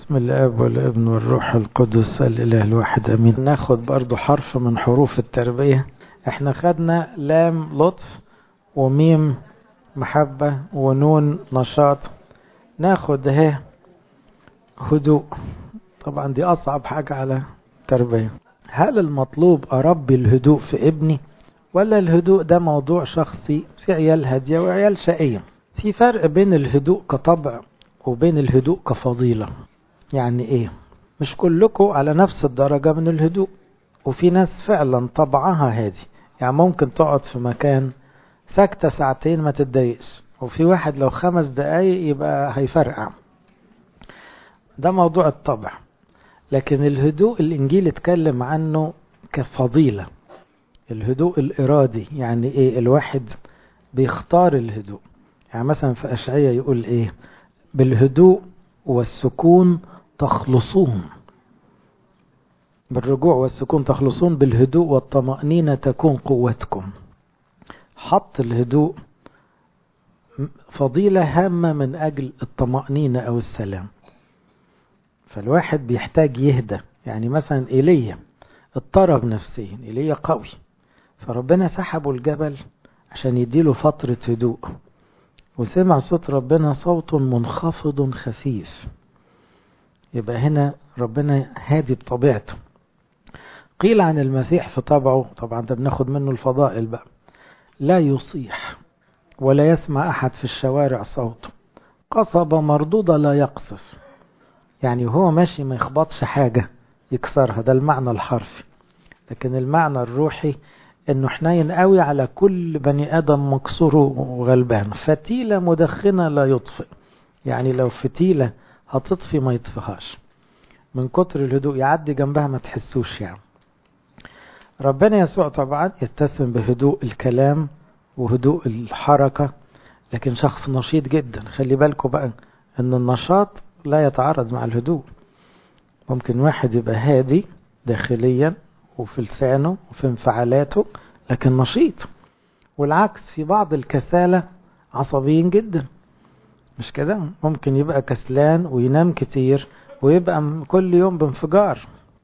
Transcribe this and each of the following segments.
بسم الاب والابن والروح القدس الاله الواحد امين ناخد برضو حرف من حروف التربية احنا خدنا لام لطف وميم محبة ونون نشاط ناخد ه هدوء طبعا دي اصعب حاجة على التربية هل المطلوب اربي الهدوء في ابني ولا الهدوء ده موضوع شخصي في عيال هادية وعيال شقية في فرق بين الهدوء كطبع وبين الهدوء كفضيلة يعني ايه مش كلكم على نفس الدرجة من الهدوء وفي ناس فعلا طبعها هادي يعني ممكن تقعد في مكان ساكتة ساعتين ما تتضايقش وفي واحد لو خمس دقايق يبقى هيفرقع ده موضوع الطبع لكن الهدوء الانجيل اتكلم عنه كفضيلة الهدوء الارادي يعني ايه الواحد بيختار الهدوء يعني مثلا في اشعية يقول ايه بالهدوء والسكون تخلصون بالرجوع والسكون تخلصون بالهدوء والطمأنينة تكون قوتكم حط الهدوء فضيلة هامة من أجل الطمأنينة أو السلام فالواحد بيحتاج يهدى يعني مثلا إيليا اضطرب نفسيا إيليا قوي فربنا سحبه الجبل عشان يديله فترة هدوء وسمع صوت ربنا صوت منخفض خفيف يبقى هنا ربنا هادي بطبيعته قيل عن المسيح في طبعه طبعا ده بناخد منه الفضائل بقى لا يصيح ولا يسمع أحد في الشوارع صوته قصبة مردودة لا يقصف يعني وهو ماشي ما يخبطش حاجة يكسرها ده المعنى الحرفي لكن المعنى الروحي انه حنين قوي على كل بني ادم مكسور وغلبان فتيلة مدخنة لا يطفئ يعني لو فتيلة هتطفي ما يطفيهاش من كتر الهدوء يعدي جنبها ما تحسوش يعني ربنا يسوع طبعا يتسم بهدوء الكلام وهدوء الحركة لكن شخص نشيط جدا خلي بالكم بقى ان النشاط لا يتعارض مع الهدوء ممكن واحد يبقى هادي داخليا وفي لسانه وفي انفعالاته لكن نشيط والعكس في بعض الكسالة عصبيين جدا مش كده ممكن يبقى كسلان وينام كتير ويبقى كل يوم بانفجار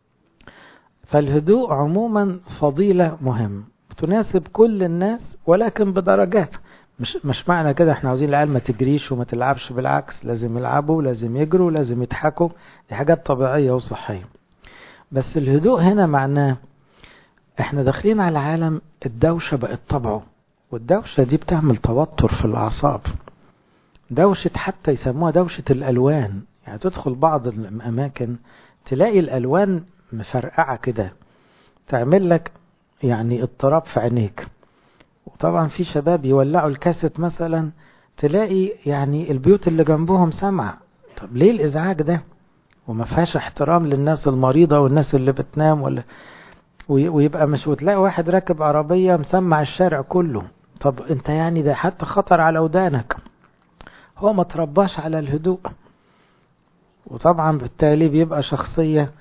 فالهدوء عموما فضيلة مهم تناسب كل الناس ولكن بدرجات مش مش معنى كده احنا عاوزين العيال ما تجريش وما تلعبش بالعكس لازم يلعبوا لازم يجروا لازم يضحكوا دي حاجات طبيعية وصحية بس الهدوء هنا معناه احنا داخلين على عالم الدوشة بقت طبعه والدوشة دي بتعمل توتر في الأعصاب دوشة حتى يسموها دوشة الألوان يعني تدخل بعض الأماكن تلاقي الألوان مفرقعة كده تعمل لك يعني اضطراب في عينيك وطبعا في شباب يولعوا الكاسيت مثلا تلاقي يعني البيوت اللي جنبهم سمع طب ليه الإزعاج ده وما فيهاش احترام للناس المريضة والناس اللي بتنام ولا ويبقى مش وتلاقي واحد راكب عربية مسمع الشارع كله طب انت يعني ده حتى خطر على ودانك هو ما ترباش على الهدوء وطبعا بالتالي بيبقى شخصية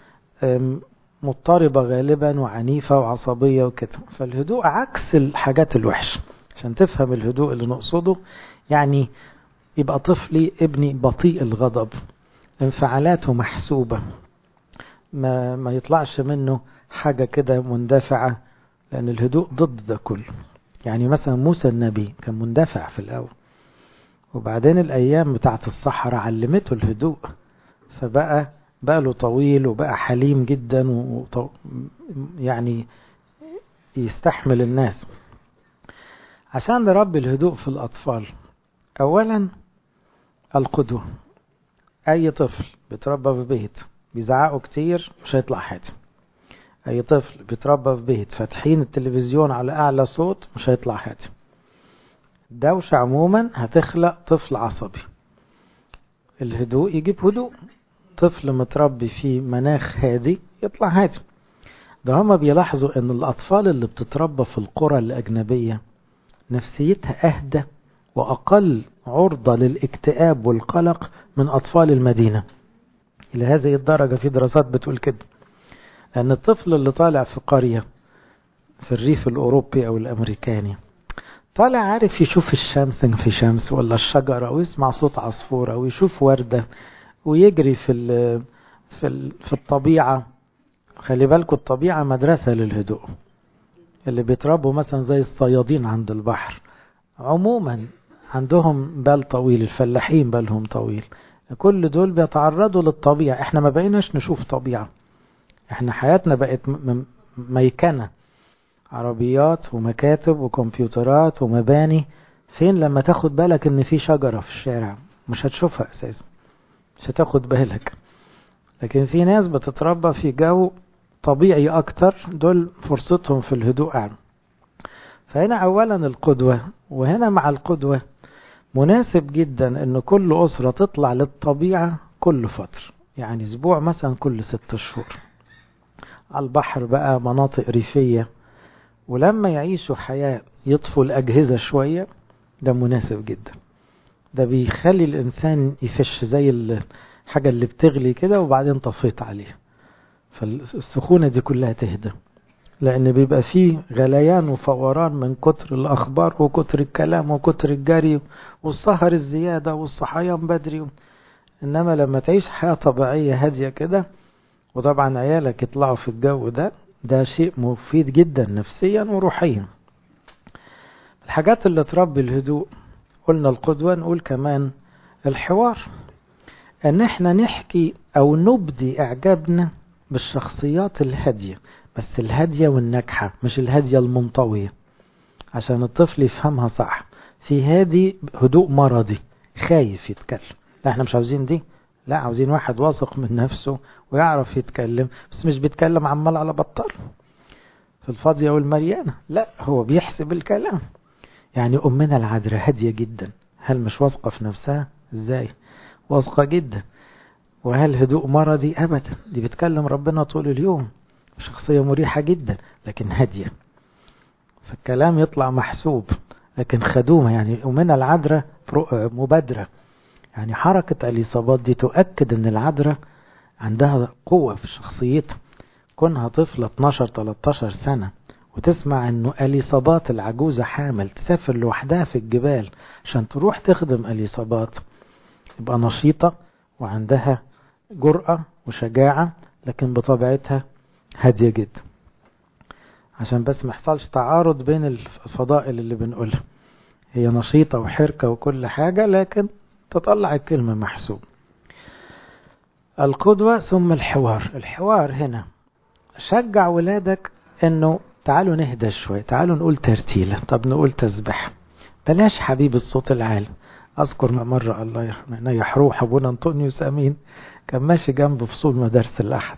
مضطربة غالبا وعنيفة وعصبية وكده فالهدوء عكس الحاجات الوحشة عشان تفهم الهدوء اللي نقصده يعني يبقى طفلي ابني بطيء الغضب انفعالاته محسوبة ما, ما يطلعش منه حاجة كده مندفعة لأن الهدوء ضد ده كله يعني مثلا موسى النبي كان مندفع في الأول وبعدين الأيام بتاعت الصحراء علمته الهدوء فبقى بقى له طويل وبقى حليم جدا وطو... يعني يستحمل الناس عشان نربي الهدوء في الأطفال أولا القدوة أي طفل بيتربى في بيت بيزعقوا كتير مش هيطلع حاجة أي طفل بيتربى في بيت فاتحين التلفزيون على أعلى صوت مش هيطلع حاجة الدوشة عموما هتخلق طفل عصبي الهدوء يجيب هدوء طفل متربي في مناخ هادي يطلع هادي ده هما بيلاحظوا ان الاطفال اللي بتتربى في القرى الاجنبية نفسيتها اهدى واقل عرضة للاكتئاب والقلق من اطفال المدينة الى هذه الدرجة في دراسات بتقول كده لان الطفل اللي طالع في قرية في الريف الاوروبي او الامريكاني طالع عارف يشوف الشمس في شمس ولا الشجرة ويسمع صوت عصفورة ويشوف وردة ويجري في ال في ال في الطبيعة خلي بالكم الطبيعة مدرسة للهدوء اللي بيتربوا مثلا زي الصيادين عند البحر عموما عندهم بال طويل الفلاحين بالهم طويل كل دول بيتعرضوا للطبيعة احنا ما بقيناش نشوف طبيعة احنا حياتنا بقت ميكنة عربيات ومكاتب وكمبيوترات ومباني فين لما تاخد بالك ان في شجرة في الشارع مش هتشوفها اساسا مش هتاخد بالك لكن في ناس بتتربى في جو طبيعي اكتر دول فرصتهم في الهدوء اعلى فهنا اولا القدوة وهنا مع القدوة مناسب جدا ان كل اسرة تطلع للطبيعة كل فترة يعني اسبوع مثلا كل ست شهور على البحر بقى مناطق ريفية ولما يعيشوا حياة يطفوا الأجهزة شوية ده مناسب جدا ده بيخلي الإنسان يفش زي الحاجة اللي بتغلي كده وبعدين طفيت عليها فالسخونة دي كلها تهدى لأن بيبقى فيه غليان وفوران من كتر الأخبار وكتر الكلام وكتر الجري والسهر الزيادة والصحيان بدري إنما لما تعيش حياة طبيعية هادية كده وطبعا عيالك يطلعوا في الجو ده ده شيء مفيد جدا نفسيا وروحيا الحاجات اللي تربي الهدوء قلنا القدوة نقول كمان الحوار ان احنا نحكي او نبدي اعجابنا بالشخصيات الهادية بس الهادية والناجحة مش الهادية المنطوية عشان الطفل يفهمها صح في هادي هدوء مرضي خايف يتكلم لا احنا مش عاوزين دي لا عاوزين واحد واثق من نفسه ويعرف يتكلم بس مش بيتكلم عمال على بطال في الفاضية والمليانة لا هو بيحسب الكلام يعني أمنا العذراء هادية جدا هل مش واثقة في نفسها ازاي واثقة جدا وهل هدوء مرضي أبدا دي بتكلم ربنا طول اليوم شخصية مريحة جدا لكن هادية فالكلام يطلع محسوب لكن خدومة يعني أمنا العذراء مبادرة يعني حركة اليصابات دي تؤكد ان العذراء عندها قوة في شخصيتها كونها طفلة 12-13 سنة وتسمع انه اليصابات العجوزة حامل تسافر لوحدها في الجبال عشان تروح تخدم اليصابات يبقى نشيطة وعندها جرأة وشجاعة لكن بطبيعتها هادية جدا عشان بس ما يحصلش تعارض بين الفضائل اللي بنقولها هي نشيطة وحركة وكل حاجة لكن تطلع الكلمة محسوب القدوة ثم الحوار الحوار هنا شجع ولادك انه تعالوا نهدى شوية تعالوا نقول ترتيلة طب نقول تسبح بلاش حبيب الصوت العالي اذكر مرة الله يرحمه يحروح ابونا انطونيوس امين كان ماشي جنب فصول مدارس الاحد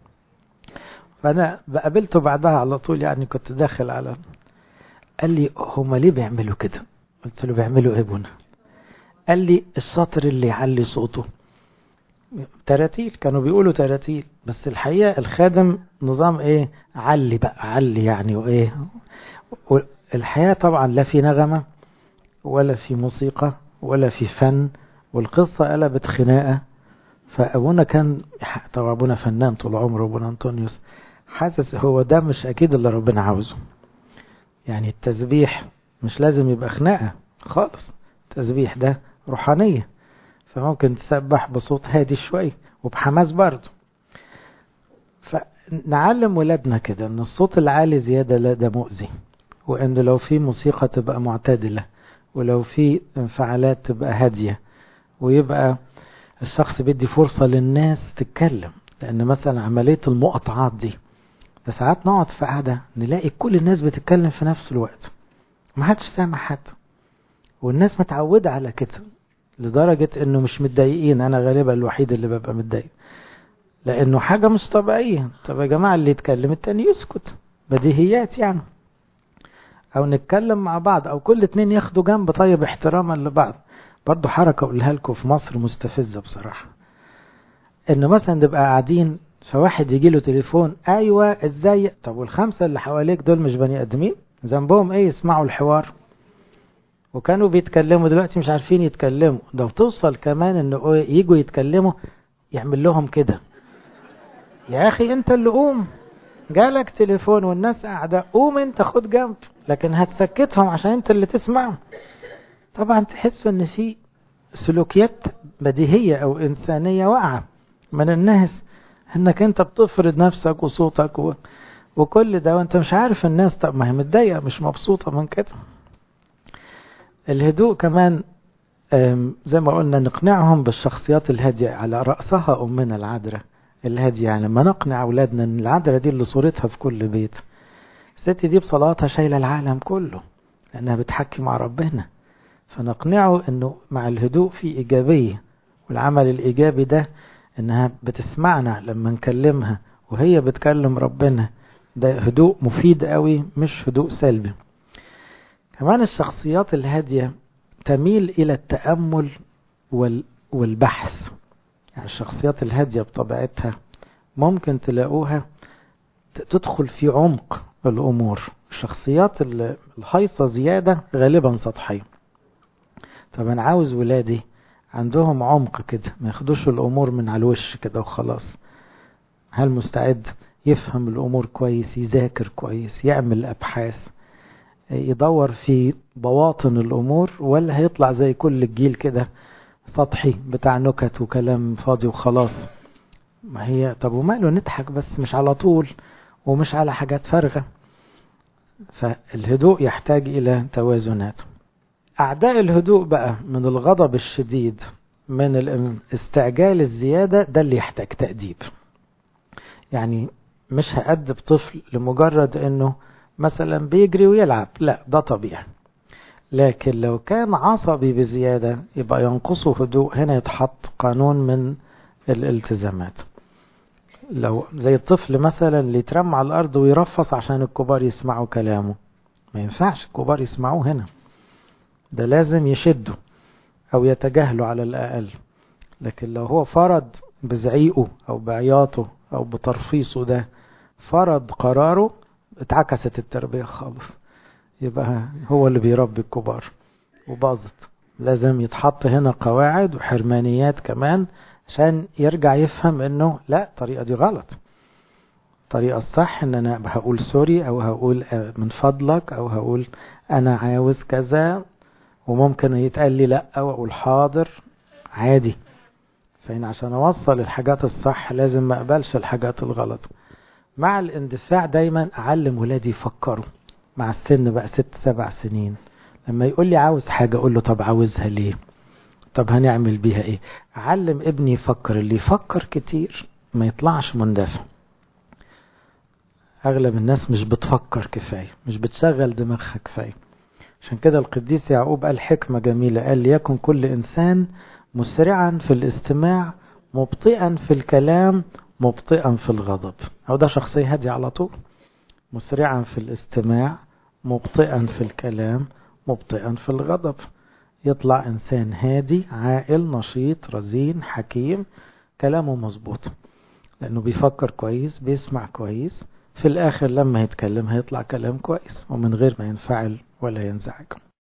فانا قابلته بعدها على طول يعني كنت داخل على قال لي هما ليه بيعملوا كده قلت له بيعملوا ايه ابونا قال لي الشاطر اللي يعلي صوته تراتيل كانوا بيقولوا تراتيل بس الحقيقة الخادم نظام ايه علي بقى علي يعني وايه الحياة طبعا لا في نغمة ولا في موسيقى ولا في فن والقصة قلبت خناقة فأبونا كان طبعا أبونا فنان طول عمره أبونا أنطونيوس حاسس هو ده مش أكيد اللي ربنا عاوزه يعني التسبيح مش لازم يبقى خناقة خالص التسبيح ده روحانية فممكن تسبح بصوت هادي شوي وبحماس برضه فنعلم ولادنا كده ان الصوت العالي زيادة لا ده مؤذي وان لو في موسيقى تبقى معتدلة ولو في انفعالات تبقى هادية ويبقى الشخص بيدي فرصة للناس تتكلم لان مثلا عملية المقاطعات دي ساعات نقعد في قعدة نلاقي كل الناس بتتكلم في نفس الوقت ما حدش سامع حد والناس متعودة على كده لدرجة انه مش متضايقين انا غالبا الوحيد اللي ببقى متضايق لانه حاجة مش طبيعية طب يا جماعة اللي يتكلم التاني يسكت بديهيات يعني او نتكلم مع بعض او كل اتنين ياخدوا جنب طيب احتراما لبعض برضو حركة اقولها لكم في مصر مستفزة بصراحة ان مثلا نبقى قاعدين فواحد يجي له تليفون ايوه ازاي طب والخمسة اللي حواليك دول مش بني ادمين ذنبهم ايه يسمعوا الحوار وكانوا بيتكلموا دلوقتي مش عارفين يتكلموا ده بتوصل كمان ان يجوا يتكلموا يعمل لهم كده يا اخي انت اللي قوم جالك تليفون والناس قاعدة قوم انت خد جنب لكن هتسكتهم عشان انت اللي تسمعهم طبعا تحسوا ان في سلوكيات بديهية أو إنسانية واقعة من الناس إنك أنت بتفرض نفسك وصوتك و... وكل ده وأنت مش عارف الناس طب ما هي متضايقة مش مبسوطة من كده الهدوء كمان زي ما قلنا نقنعهم بالشخصيات الهادية على رأسها أمنا العذراء الهادية يعني لما نقنع أولادنا أن العذراء دي اللي صورتها في كل بيت الست دي بصلاتها شايلة العالم كله لأنها بتحكي مع ربنا فنقنعه أنه مع الهدوء في إيجابية والعمل الإيجابي ده أنها بتسمعنا لما نكلمها وهي بتكلم ربنا ده هدوء مفيد قوي مش هدوء سلبي كمان الشخصيات الهادية تميل إلى التأمل والبحث يعني الشخصيات الهادية بطبيعتها ممكن تلاقوها تدخل في عمق الأمور الشخصيات الهايصة زيادة غالبا سطحية طب أنا عاوز ولادي عندهم عمق كده ما ياخدوش الأمور من على الوش كده وخلاص هل مستعد يفهم الأمور كويس يذاكر كويس يعمل أبحاث يدور في بواطن الأمور ولا هيطلع زي كل الجيل كده سطحي بتاع نكت وكلام فاضي وخلاص ما هي طب وماله نضحك بس مش على طول ومش على حاجات فارغة فالهدوء يحتاج إلى توازنات أعداء الهدوء بقى من الغضب الشديد من الاستعجال الزيادة ده اللي يحتاج تأديب يعني مش هأدب طفل لمجرد انه مثلا بيجري ويلعب لا ده طبيعي لكن لو كان عصبي بزيادة يبقى ينقصه هدوء هنا يتحط قانون من الالتزامات لو زي الطفل مثلا اللي يترمى على الأرض ويرفص عشان الكبار يسمعوا كلامه ما ينفعش الكبار يسمعوه هنا ده لازم يشده أو يتجاهله على الأقل لكن لو هو فرض بزعيقه أو بعياطه أو بترفيصه ده فرض قراره اتعكست التربية خالص يبقى هو اللي بيربي الكبار وباظت لازم يتحط هنا قواعد وحرمانيات كمان عشان يرجع يفهم انه لا الطريقة دي غلط الطريقة الصح ان انا هقول سوري او هقول من فضلك او هقول انا عاوز كذا وممكن يتقال لي لا واقول حاضر عادي فإن عشان أوصل الحاجات الصح لازم ما أقبلش الحاجات الغلط مع الاندفاع دايما أعلم ولادي يفكروا مع السن بقى ست سبع سنين لما يقول لي عاوز حاجة أقول له طب عاوزها ليه طب هنعمل بيها ايه أعلم ابني يفكر اللي يفكر كتير ما يطلعش مندفع أغلب الناس مش بتفكر كفاية مش بتشغل دماغها كفاية عشان كده القديس يعقوب قال حكمة جميلة قال ليكن كل إنسان مسرعا في الاستماع مبطئا في الكلام مبطئا في الغضب أو ده شخصية هادية على طول مسرعا في الاستماع مبطئا في الكلام مبطئا في الغضب يطلع إنسان هادي عاقل نشيط رزين حكيم كلامه مظبوط لأنه بيفكر كويس بيسمع كويس في الآخر لما يتكلم هيطلع كلام كويس ومن غير ما ينفعل ولا ينزعج